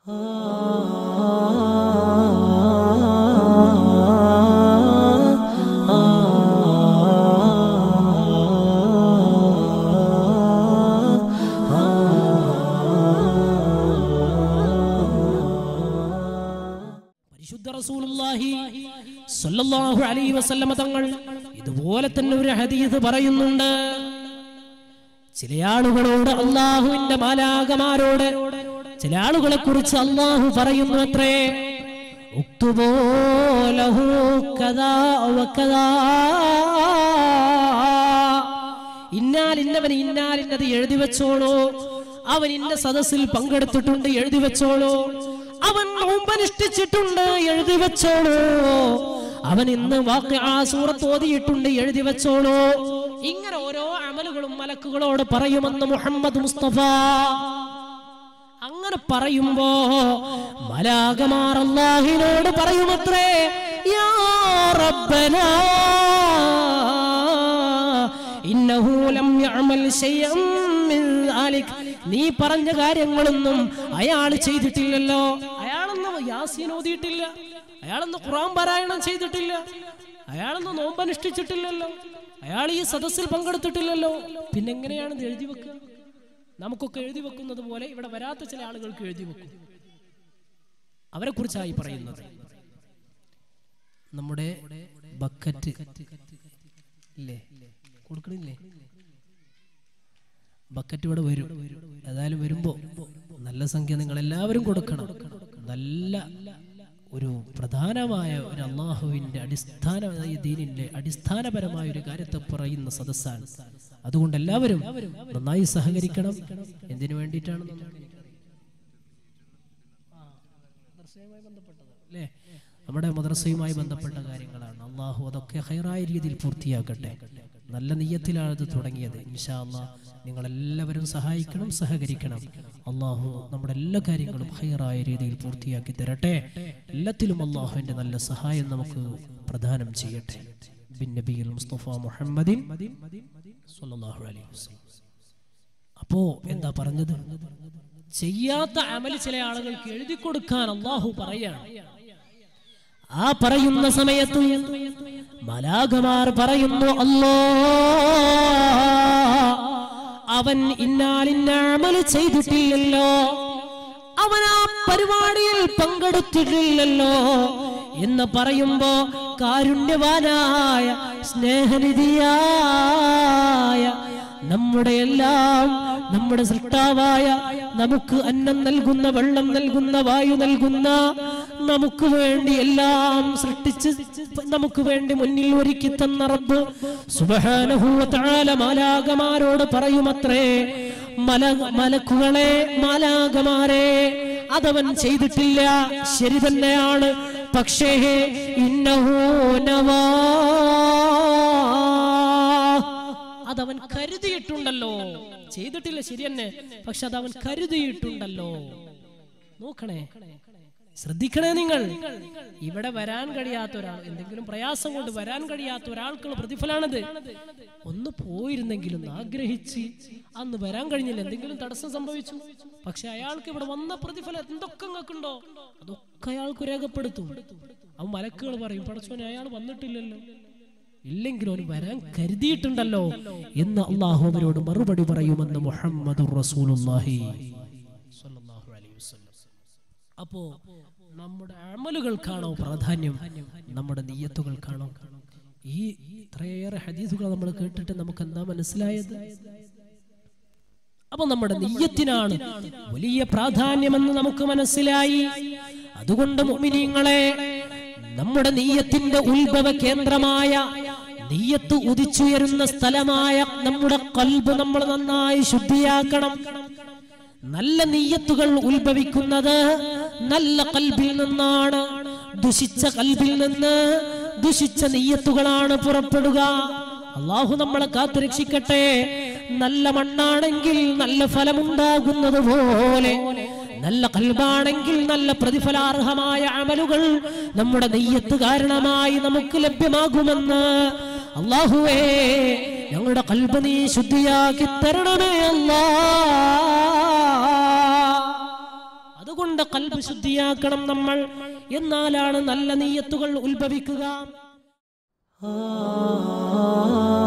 പരിശുദ്ധ റസൂലുള്ളാഹി സ്വല്ലല്ലാഹു അലൈഹി വസല്ലമ തങ്ങൾ ഇതുപോലെ തന്നെ ഒരു ഹദീസ് പറയുന്നുണ്ട് ചില ആളുകളോട് അള്ളാഹുവിന്റെ മാലാകമാരോട് ചില ആളുകളെ കുറിച്ച് അള്ളാഹു പറയുന്നു അത്രേ ഉക്തുബോ ലഹു കദാ വകദാ. ഇന്നാൽ ഇന്നവൻ ഇന്നാലിന്നത് എഴുതി വെച്ചോളൂ അവൻ ഇന്ന സദസ്സിൽ പങ്കെടുത്തിട്ടുണ്ട് എഴുതി വെച്ചോളൂ അവൻ നോമ്പനുഷ്ഠിച്ചിട്ടുണ്ട് എഴുതി വെച്ചോളൂ അവൻ ഇന്ന് വാക്ക് ആ സൂറത്ത് ഓതിയിട്ടുണ്ട് എഴുതി വെച്ചോളൂ ഇങ്ങനെ ഓരോ അമലുകളും മലക്കുകളോട് പറയുമെന്ന് മുഹമ്മദ് മുസ്തഫ അങ്ങനെ പറയുമ്പോ മലാകമാർ അള്ളാഹിനോട് പറയുമത്രേ യാ റബ്ബനാ ഇന്നഹു ലം യഅമൽ ശൈഅൻ മിൻ ദാലിക് നീ പറഞ്ഞ കാര്യങ്ങളൊന്നും അയാൾ ചെയ്തിട്ടില്ലല്ലോ അയാളൊന്നും യാസീൻ ഓതിയിട്ടില്ല അയാളൊന്നും ഖുർആൻ പാരായണം ചെയ്തിട്ടില്ല അയാളൊന്നും നോമ്പനുഷ്ഠിച്ചിട്ടില്ലല്ലോ അയാൾ ഈ സദസ്സിൽ പങ്കെടുത്തിട്ടില്ലല്ലോ പിന്നെ എങ്ങനെയാണ് ഇത് എഴുതി വെക്കുക നമുക്കൊക്കെ എഴുതി വെക്കുന്നത് പോലെ ഇവിടെ വരാത്ത ചില ആളുകൾക്ക് എഴുതി വെക്കും അവരെ കുറിച്ചായി പറയുന്നത് നമ്മുടെ ബക്കറ്റ് ഇല്ലേ കൊടുക്കണില്ലേ ബക്കറ്റ് ഇവിടെ വരും ഏതായാലും വരുമ്പോ നല്ല സംഖ്യ നിങ്ങൾ എല്ലാവരും കൊടുക്കണം നല്ല ഒരു പ്രധാനമായ ഒരു അള്ളാഹുവിന്റെ അടിസ്ഥാന ഈ ദീനിന്റെ അടിസ്ഥാനപരമായ ഒരു കാര്യത്തെ പറയുന്ന സദസ്സാണ് അതുകൊണ്ട് എല്ലാവരും നന്നായി സഹകരിക്കണം എന്തിനു വേണ്ടിയിട്ടാണ് അല്ലേ നമ്മുടെ മദ്രസയുമായി ബന്ധപ്പെട്ട കാര്യങ്ങളാണ് അള്ളാഹു അതൊക്കെ ഹൈറായ രീതിയിൽ പൂർത്തിയാക്കട്ടെ നല്ല നീയത്തിലാണ് ഇത് തുടങ്ങിയത് ഇൻഷാ അള്ളാഹ് നിങ്ങളെല്ലാവരും സഹായിക്കണം സഹകരിക്കണം അള്ളാഹു നമ്മുടെ എല്ലാ കാര്യങ്ങളും ഹൈറായ രീതിയിൽ പൂർത്തിയാക്കി തരട്ടെ എല്ലാത്തിലും അള്ളാഹുവിന്റെ നല്ല സഹായം നമുക്ക് പ്രദാനം ചെയ്യട്ടെ ബിൻ നബിയിൽ മുസ്തഫ മുഹമ്മദിൻ സ്വല്ലല്ലാഹു അലൈഹി വസല്ലം അപ്പോ എന്താ പറഞ്ഞത് ചെയ്യാത്ത അമല് ചില ആളുകൾക്ക് എഴുതി കൊടുക്കാൻ അള്ളാഹു പറയാണ് ആ പറയുന്ന സമയത്ത് മലാഖമാർ പറയുന്നു അല്ലോ അവൻ ഇന്നാലിന്ന അമല് ചെയ്തിട്ടില്ലല്ലോ അവൻ ആ പരിപാടിയിൽ പങ്കെടുത്തിട്ടില്ലല്ലോ എന്ന് പറയുമ്പോ കാരുണ്യവാനായ സ്നേഹനിധിയായ നമ്മുടെ എല്ലാം നമ്മുടെ സൃഷ്ടാവായ നമുക്ക് അന്നം നൽകുന്ന വെള്ളം നൽകുന്ന വായു നൽകുന്ന നമുക്ക് വേണ്ടി എല്ലാം സൃഷ്ടിച്ച് നമുക്ക് വേണ്ടി മുന്നിൽ ഒരുക്കി തന്ന റബ്ബ് സുബ്ഹാനഹു വ തആല മാലാകമാരോട് പറയുമത്രേ മല മലക്കുകളെ മാലാകമാരെ അതവൻ ചെയ്തിട്ടില്ല ശരി തന്നെയാണ് പക്ഷേ ഇന്നഹു നവാ അതവൻ കരുതിയിട്ടുണ്ടല്ലോ ചെയ്തിട്ടില്ല ശരി തന്നെ പക്ഷെ അതവൻ കരുതിയിട്ടുണ്ടല്ലോ നോക്കണേ ശ്രദ്ധിക്കണേ നിങ്ങൾ ഇവിടെ വരാൻ കഴിയാത്ത ഒരാൾ എന്തെങ്കിലും പ്രയാസം കൊണ്ട് വരാൻ കഴിയാത്ത ഒരാൾക്കുള്ള പ്രതിഫലാണത് ഒന്ന് പോയിരുന്നെങ്കിലും ആഗ്രഹിച്ച് അന്ന് വരാൻ കഴിഞ്ഞില്ല എന്തെങ്കിലും തടസ്സം സംഭവിച്ചു പക്ഷെ അയാൾക്ക് ഇവിടെ വന്ന പ്രതിഫലം എന്തൊക്കെ നിങ്ങൾക്കുണ്ടോ അതൊക്കെ അയാൾക്ക് രേഖപ്പെടുത്തും അവൻ മലക്കുകൾ പറയും പടച്ചോനെ അയാൾ വന്നിട്ടില്ലല്ലോ ഇല്ലെങ്കിൽ അവന് വരാൻ കരുതിയിട്ടുണ്ടല്ലോ എന്ന് അള്ളാഹു അവരോട് മറുപടി പറയുമെന്ന് മുഹമ്മദ് റസൂലുള്ളാഹി സ്വല്ലല്ലാഹു അലൈഹി വസല്ലം അപ്പോ നമ്മുടെ അമലുകൾക്കാണോ പ്രാധാന്യം നമ്മുടെ നീയത്തുകൾക്കാണോ ഈ ഇത്രയേറെ ഹദീസുകൾ നമ്മൾ കേട്ടിട്ട് നമുക്ക് എന്താ മനസ്സിലായത് അപ്പൊ നമ്മുടെ നീയത്തിനാണ് വലിയ പ്രാധാന്യമെന്ന് നമുക്ക് മനസ്സിലായി അതുകൊണ്ട് മുഅ്മിനീങ്ങളെ നമ്മുടെ നീയത്തിന്റെ ഉത്ഭവ കേന്ദ്രമായ നീയത്ത് ഉദിച്ചുയരുന്ന സ്ഥലമായ നമ്മുടെ കൽബ് നമ്മൾ നന്നായി ശുദ്ധിയാക്കണം നല്ല നീയത്തുകൾ ഉത്ഭവിക്കുന്നത് നല്ല കൽബിൽ നിന്നാണ് ദുഷിച്ച കൽബിൽ നിന്ന് ദുഷിച്ച നീയത്തുകളാണ് പുറപ്പെടുക അള്ളാഹു നമ്മളെ കാത്തുരക്ഷിക്കട്ടെ നല്ല മണ്ണാണെങ്കിൽ നല്ല ഫലമുണ്ടാകുന്നത് പോലെ നല്ല കൽബാണെങ്കിൽ നല്ല പ്രതിഫലാർഹമായ അമലുകൾ നമ്മുടെ നെയ്യത്ത് കാരണമായി നമുക്ക് ലഭ്യമാകുമെന്ന് അള്ളാഹുവേ ഞങ്ങളുടെ കൽബ് നീ ശുദ്ധിയാക്കി തരണമേ അല്ലാ അതുകൊണ്ട് കൽബ് ശുദ്ധിയാക്കണം നമ്മൾ എന്നാലാണ് നല്ല നീയത്തുകൾ ഉത്ഭവിക്കുക